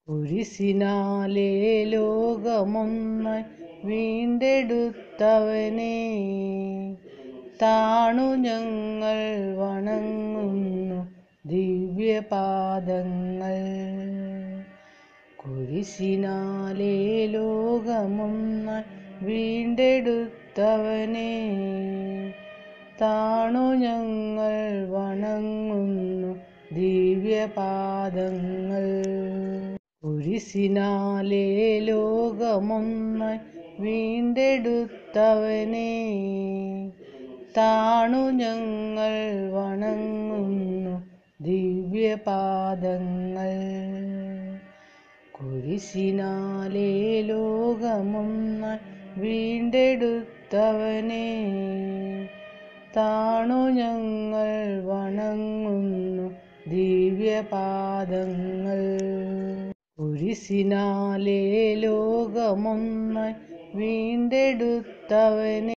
കുരിശിനാലേ ലോകമൊന്നായി വീണ്ടെടുത്തവനെ താണു ഞങ്ങൾ വണങ്ങുന്നു ദിവ്യപാദങ്ങൾ കുരിശിനാലേ ലോകമൊന്നായി വീണ്ടെടുത്തവനെ താണു ഞങ്ങൾ വണങ്ങുന്നു ദിവ്യപാദങ്ങൾ കുരിശിനാലേ ലോകമൊന്നായി വീണ്ടെടുത്തവനെ താണു ഞങ്ങൾ വണങ്ങുന്നു ദിവ്യപാദങ്ങൾ കുരിശിനാലേ ലോകമൊന്നായി വീണ്ടെടുത്തവനെ താണു ഞങ്ങൾ വണങ്ങുന്നു ദിവ്യപാദങ്ങൾ കുരിശിനാലേ ലോകമൊന്നായി വീണ്ടെടുത്തവനെ